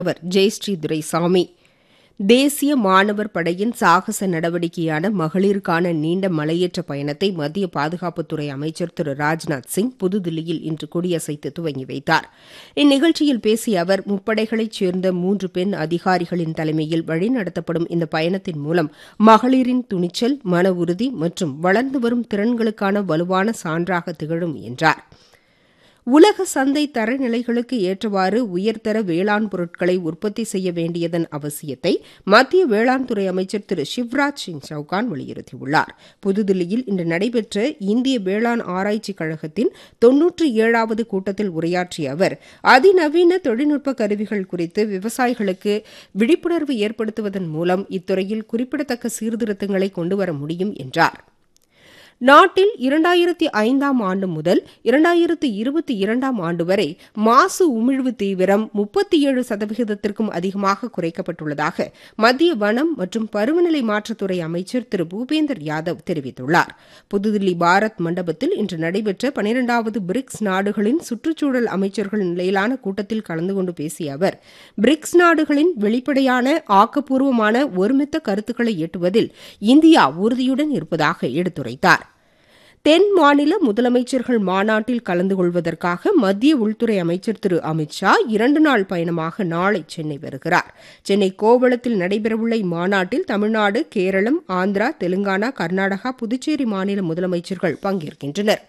அவர் ஜெயஸ்ரீ துரைசாமி தேசிய மாணவர் படையின் சாகச நடவடிக்கையான மகளிருக்கான நீண்ட மலையேற்ற பயணத்தை மத்திய பாதுகாப்புத்துறை அமைச்சர் திரு ராஜ்நாத் சிங் புதுதில்லியில் இன்று கொடியசைத்து துவங்கி வைத்தார் இந்நிகழ்ச்சியில் பேசிய அவர் முப்படைகளைச் சேர்ந்த மூன்று பெண் அதிகாரிகளின் தலைமையில் வழிநடத்தப்படும் இந்த பயணத்தின் மூலம் மகளிரின் துணிச்சல் மன உறுதி மற்றும் வளர்ந்து வரும் திறன்களுக்கான வலுவான சான்றாக திகழும் என்றார் உலக சந்தை தரநிலைகளுக்கு ஏற்றவாறு உயர்தர வேளாண் பொருட்களை உற்பத்தி செய்ய வேண்டியதன் அவசியத்தை மத்திய வேளாண் துறை அமைச்சர் திரு சிவ்ராஜ் சிங் சவுகான் வலியுறுத்தியுள்ளார் புதுதில்லியில் இன்று நடைபெற்ற இந்திய வேளாண் ஆராய்ச்சிக் கழகத்தின் தொன்னூற்றி ஏழாவது கூட்டத்தில் உரையாற்றிய அவர் அதிநவீன தொழில்நுட்ப கருவிகள் குறித்து விவசாயிகளுக்கு விழிப்புணர்வு ஏற்படுத்துவதன் மூலம் இத்துறையில் குறிப்பிடத்தக்க சீர்திருத்தங்களை கொண்டுவர முடியும் என்றார் நாட்டில் இரண்டாயிரத்தி ஐந்தாம் ஆண்டு முதல் இரண்டாயிரத்து இருபத்தி இரண்டாம் ஆண்டு வரை மாசு உமிழ்வு தீவிரம் முப்பத்தி ஏழு சதவிகிதத்திற்கும் அதிகமாக குறைக்கப்பட்டுள்ளதாக மத்திய வனம் மற்றும் பருவநிலை மாற்றத்துறை அமைச்சர் திரு பூபேந்தர் யாதவ் தெரிவித்துள்ளார் புதுதில்லி பாரத் மண்டபத்தில் இன்று நடைபெற்ற பனிரெண்டாவது பிரிக்ஸ் நாடுகளின் சுற்றுச்சூழல் அமைச்சர்கள் நிலையிலான கூட்டத்தில் கலந்து கொண்டு பேசிய அவர் பிரிக்ஸ் நாடுகளின் வெளிப்படையான ஆக்கப்பூர்வமான ஒருமித்த கருத்துக்களை எட்டுவதில் இந்தியா உறுதியுடன் இருப்பதாக எடுத்துரைத்தார் தென் மாநில முதலமைச்சர்கள் மாநாட்டில் கலந்து கொள்வதற்காக மத்திய உள்துறை அமைச்சர் திரு அமித் ஷா இரண்டு நாள் பயணமாக நாளை சென்னை வருகிறார் சென்னை கோவளத்தில் நடைபெறவுள்ள இம்மாநாட்டில் தமிழ்நாடு கேரளம் ஆந்திரா தெலுங்கானா கர்நாடகா புதுச்சேரி மாநில முதலமைச்சர்கள் பங்கேற்கின்றனர்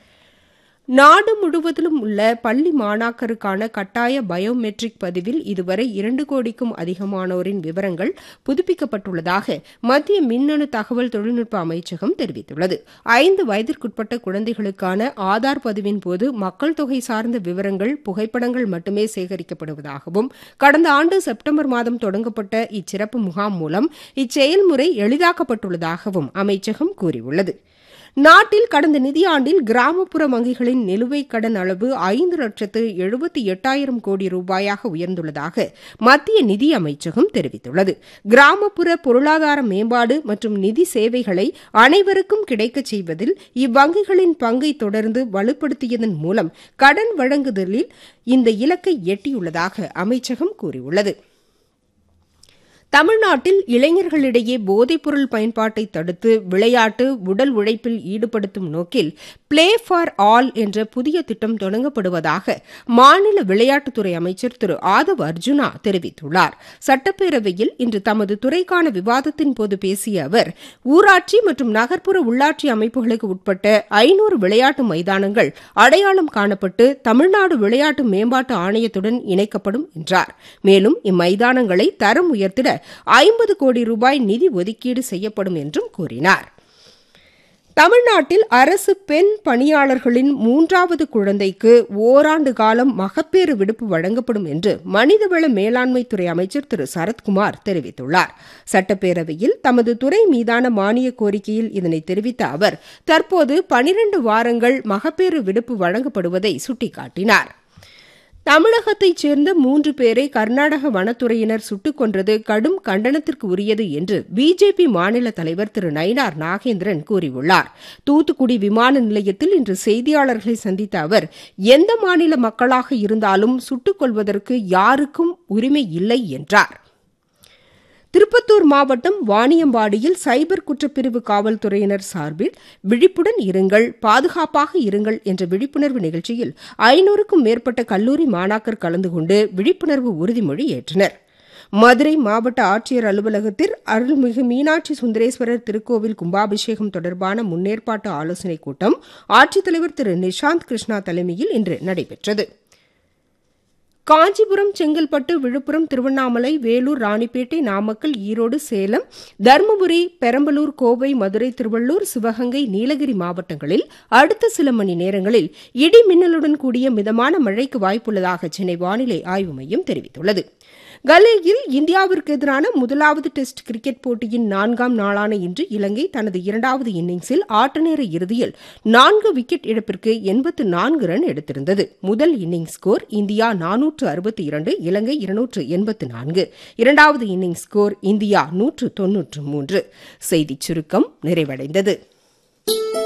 நாடு முழுவதிலும் உள்ள பள்ளி மாணாக்கருக்கான கட்டாய பயோமெட்ரிக் பதிவில் இதுவரை இரண்டு கோடிக்கும் அதிகமானோரின் விவரங்கள் புதுப்பிக்கப்பட்டுள்ளதாக மத்திய மின்னணு தகவல் தொழில்நுட்ப அமைச்சகம் தெரிவித்துள்ளது ஐந்து வயதிற்குட்பட்ட குழந்தைகளுக்கான ஆதார் பதிவின் போது மக்கள் தொகை சார்ந்த விவரங்கள் புகைப்படங்கள் மட்டுமே சேகரிக்கப்படுவதாகவும் கடந்த ஆண்டு செப்டம்பர் மாதம் தொடங்கப்பட்ட இச்சிறப்பு முகாம் மூலம் இச்செயல்முறை எளிதாக்கப்பட்டுள்ளதாகவும் அமைச்சகம் கூறியுள்ளது நாட்டில் கடந்த நிதியாண்டில் கிராமப்புற வங்கிகளின் நிலுவைக் கடன் அளவு ஐந்து லட்சத்து எழுபத்தி எட்டாயிரம் கோடி ரூபாயாக உயர்ந்துள்ளதாக மத்திய நிதி அமைச்சகம் தெரிவித்துள்ளது கிராமப்புற பொருளாதார மேம்பாடு மற்றும் நிதி சேவைகளை அனைவருக்கும் கிடைக்கச் செய்வதில் இவ்வங்கிகளின் பங்கை தொடர்ந்து வலுப்படுத்தியதன் மூலம் கடன் வழங்குதலில் இந்த இலக்கை எட்டியுள்ளதாக அமைச்சகம் கூறியுள்ளது தமிழ்நாட்டில் இளைஞர்களிடையே போதைப்பொருள் பயன்பாட்டை தடுத்து விளையாட்டு உடல் உழைப்பில் ஈடுபடுத்தும் நோக்கில் பிளே ஃபார் ஆல் என்ற புதிய திட்டம் தொடங்கப்படுவதாக மாநில விளையாட்டுத்துறை அமைச்சர் திரு ஆதவ் அர்ஜுனா தெரிவித்துள்ளார் சட்டப்பேரவையில் இன்று தமது துறைக்கான விவாதத்தின் போது பேசிய அவர் ஊராட்சி மற்றும் நகர்ப்புற உள்ளாட்சி அமைப்புகளுக்கு உட்பட்ட ஐநூறு விளையாட்டு மைதானங்கள் அடையாளம் காணப்பட்டு தமிழ்நாடு விளையாட்டு மேம்பாட்டு ஆணையத்துடன் இணைக்கப்படும் என்றார் மேலும் இம்மைதானங்களை தரம் உயர்த்திட ஐம்பது கோடி ரூபாய் நிதி ஒதுக்கீடு செய்யப்படும் என்றும் கூறினார் தமிழ்நாட்டில் அரசு பெண் பணியாளர்களின் மூன்றாவது குழந்தைக்கு ஓராண்டு காலம் மகப்பேறு விடுப்பு வழங்கப்படும் என்று மனிதவள மேலாண்மைத்துறை அமைச்சர் திரு சரத்குமார் தெரிவித்துள்ளார் சட்டப்பேரவையில் தமது துறை மீதான மானிய கோரிக்கையில் இதனை தெரிவித்த அவர் தற்போது பனிரண்டு வாரங்கள் மகப்பேறு விடுப்பு வழங்கப்படுவதை சுட்டிக்காட்டினார் தமிழகத்தைச் சேர்ந்த மூன்று பேரை கர்நாடக வனத்துறையினர் சுட்டுக் கொன்றது கடும் கண்டனத்திற்கு உரியது என்று பிஜேபி மாநில தலைவர் திரு நயினார் நாகேந்திரன் கூறியுள்ளார் தூத்துக்குடி விமான நிலையத்தில் இன்று செய்தியாளர்களை சந்தித்த அவர் எந்த மாநில மக்களாக இருந்தாலும் சுட்டுக் கொள்வதற்கு யாருக்கும் உரிமை இல்லை என்றார் திருப்பத்தூர் மாவட்டம் வாணியம்பாடியில் சைபர் குற்றப்பிரிவு காவல்துறையினர் சார்பில் விழிப்புடன் இருங்கள் பாதுகாப்பாக இருங்கள் என்ற விழிப்புணர்வு நிகழ்ச்சியில் ஐநூறுக்கும் மேற்பட்ட கல்லூரி மாணாக்கர் கலந்து கொண்டு விழிப்புணர்வு உறுதிமொழி ஏற்றனர் மதுரை மாவட்ட ஆட்சியர் அலுவலகத்தில் அருள்மிகு மீனாட்சி சுந்தரேஸ்வரர் திருக்கோவில் கும்பாபிஷேகம் தொடர்பான முன்னேற்பாட்டு ஆலோசனைக் கூட்டம் ஆட்சித்தலைவர் திரு நிஷாந்த் கிருஷ்ணா தலைமையில் இன்று நடைபெற்றது காஞ்சிபுரம் செங்கல்பட்டு விழுப்புரம் திருவண்ணாமலை வேலூர் ராணிப்பேட்டை நாமக்கல் ஈரோடு சேலம் தருமபுரி பெரம்பலூர் கோவை மதுரை திருவள்ளூர் சிவகங்கை நீலகிரி மாவட்டங்களில் அடுத்த சில மணி நேரங்களில் இடி மின்னலுடன் கூடிய மிதமான மழைக்கு வாய்ப்புள்ளதாக சென்னை வானிலை ஆய்வு மையம் தெரிவித்துள்ளது கலேயில் இந்தியாவிற்கு எதிரான முதலாவது டெஸ்ட் கிரிக்கெட் போட்டியின் நான்காம் நாளான இன்று இலங்கை தனது இரண்டாவது இன்னிங்ஸில் ஆட்டநேர இறுதியில் நான்கு விக்கெட் இழப்பிற்கு எண்பத்து நான்கு ரன் எடுத்திருந்தது முதல் இன்னிங்ஸ் ஸ்கோர் இந்தியா நானூற்று அறுபத்தி இரண்டு இலங்கை இருநூற்று எண்பத்து நான்கு இரண்டாவது இன்னிங்ஸ் ஸ்கோர் இந்தியா நூற்று தொன்னூற்று மூன்று செய்திச் சுருக்கம் நிறைவடைந்தது